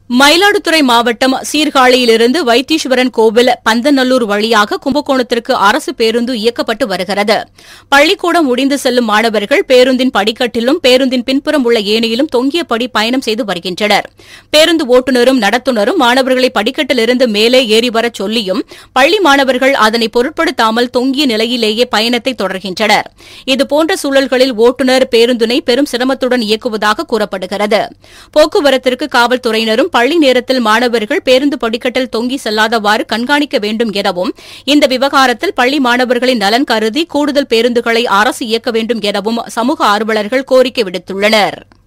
மயிலாடுதுறை மாவட்டம் சீர்காழியிலிருந்து வைத்தீஸ்வரன் கோவில் பந்தநல்லூர் வழியாக கும்பகோணத்திற்கு அரசு பேருந்து இயக்கப்பட்டு வருகிறது பள்ளிக்கூடம் முடிந்து செல்லும் மாணவர்கள் பேருந்தின் படிக்கட்டிலும் பேருந்தின் பின்புறம் உள்ள ஏணியிலும் தொங்கியபடி பயணம் செய்து வருகின்றனர் பேருந்து ஓட்டுநரும் நடத்துனரும் மாணவர்களை படிக்கட்டிலிருந்து மேலே ஏறி வரச் சொல்லியும் பள்ளி மாணவர்கள் அதனை பொருட்படுத்தாமல் தொங்கிய நிலையிலேயே பயணத்தை தொடர்கின்றனர் இதுபோன்ற சூழல்களில் ஓட்டுநர் பேருந்தினை பெரும் சிரமத்துடன் இயக்குவதாக கூறப்படுகிறது போக்குவரத்திற்கு காவல்துறையினரும் பள்ளி நேரத்தில் மாணவர்கள் பேருந்து படிக்கட்டில் தொங்கி செல்லாதவாறு கண்காணிக்க வேண்டும் எனவும் இந்த விவகாரத்தில் பள்ளி மாணவர்களின் நலன் கருதி கூடுதல் பேருந்துகளை அரசு இயக்க வேண்டும் எனவும் சமூக ஆர்வலர்கள் கோரிக்கை விடுத்துள்ளனா்